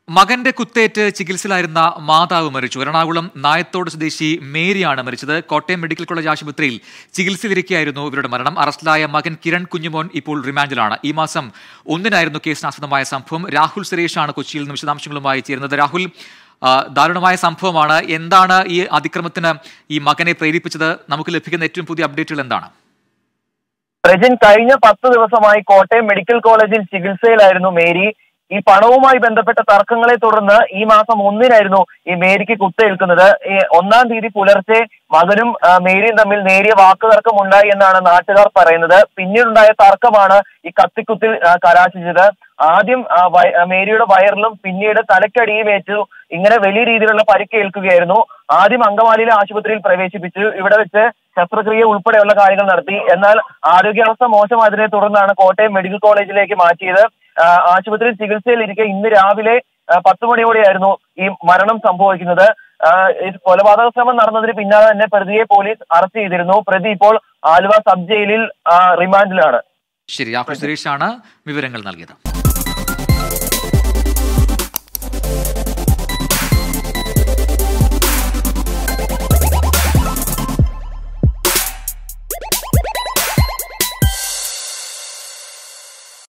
മകന്റെ കുത്തേറ്റ് ചികിത്സയിലായിരുന്ന മാതാവ് മരിച്ചു എറണാകുളം നായത്തോട് സ്വദേശി മേരിയാണ് മരിച്ചത് കോട്ടയം മെഡിക്കൽ കോളേജ് ആശുപത്രിയിൽ ചികിത്സയിലിരിക്കെയായിരുന്നു ഇവരുടെ മരണം അറസ്റ്റിലായ മകൻ കിരൺ കുഞ്ഞുമോൻ ഇപ്പോൾ റിമാൻഡിലാണ് ഈ മാസം ഒന്നിനായിരുന്നു കേസിനാസ്പദമായ സംഭവം രാഹുൽ സുരേഷാണ് കൊച്ചിയിൽ നിന്ന് വിശദാംശങ്ങളുമായി ചേരുന്നത് രാഹുൽ ആ, ദാരുണമായ സംഭവമാണ് എന്താണ് ഈ അതിക്രമത്തിന് ഈ മകനെ പ്രേരിപ്പിച്ചത് നമുക്ക് ലഭിക്കുന്ന ഏറ്റവും പുതിയ അപ്ഡേറ്റുകൾ എന്താണ് പ്രജിൻ കഴിഞ്ഞ പത്ത് ദിവസമായി കോട്ടയം മെഡിക്കൽ കോളേജിൽ ചികിത്സയിലായിരുന്നു മേരി ഈ പണവുമായി ബന്ധപ്പെട്ട തർക്കങ്ങളെ തുടർന്ന് ഈ മാസം ഒന്നിനായിരുന്നു ഈ മേരിക്ക് കുത്തേൽക്കുന്നത് ഈ ഒന്നാം തീയതി പുലർച്ചെ മകനും ആ, മേരിയും തമ്മിൽ നേരിയ വാക്കുതർക്കം ഉണ്ടായി എന്നാണ് നാട്ടുകാർ പറയുന്നത് പിന്നീടുണ്ടായ തർക്കമാണ് ഈ കത്തിക്കുത്തിൽ ആ, കലാശിച്ചത് ആദ്യം ആ, വയ- ആ, മേരിയുടെ വയറിലും പിന്നീട് തലക്കടിയും ഏറ്റു ഇങ്ങനെ വലിയ രീതിയിലുള്ള പരിക്കേൽക്കുകയായിരുന്നു ആദ്യം അങ്കമാലിയിലെ ആശുപത്രിയിൽ പ്രവേശിപ്പിച്ചു ഇവിടെ വെച്ച് ശസ്ത്രക്രിയ ഉൾപ്പെടെയുള്ള കാര്യങ്ങൾ നടത്തി എന്നാൽ ആരോഗ്യാവസ്ഥ മോശമായതിനെ തുടർന്നാണ് കോട്ടയം മെഡിക്കൽ കോളേജിലേക്ക് മാറ്റിയത് ആ, ആശുപത്രിയിൽ ചികിത്സയിലിരിക്കെ ഇന്ന് രാവിലെ ആ, പത്ത് മണിയോടെയായിരുന്നു ഈ മരണം സംഭവിക്കുന്നത് ആ, ഈ കൊലപാതക ശ്രമം നടന്നതിന് പിന്നാലെ തന്നെ പ്രതിയെ പോലീസ് അറസ്റ്റ് ചെയ്തിരുന്നു പ്രതി ഇപ്പോൾ ആലുവ സബ് ജയിലിൽ ആ, റിമാൻഡിലാണ് ശരി രാഹുൽ സുരേഷാണ് വിവരങ്ങൾ നൽകിയത്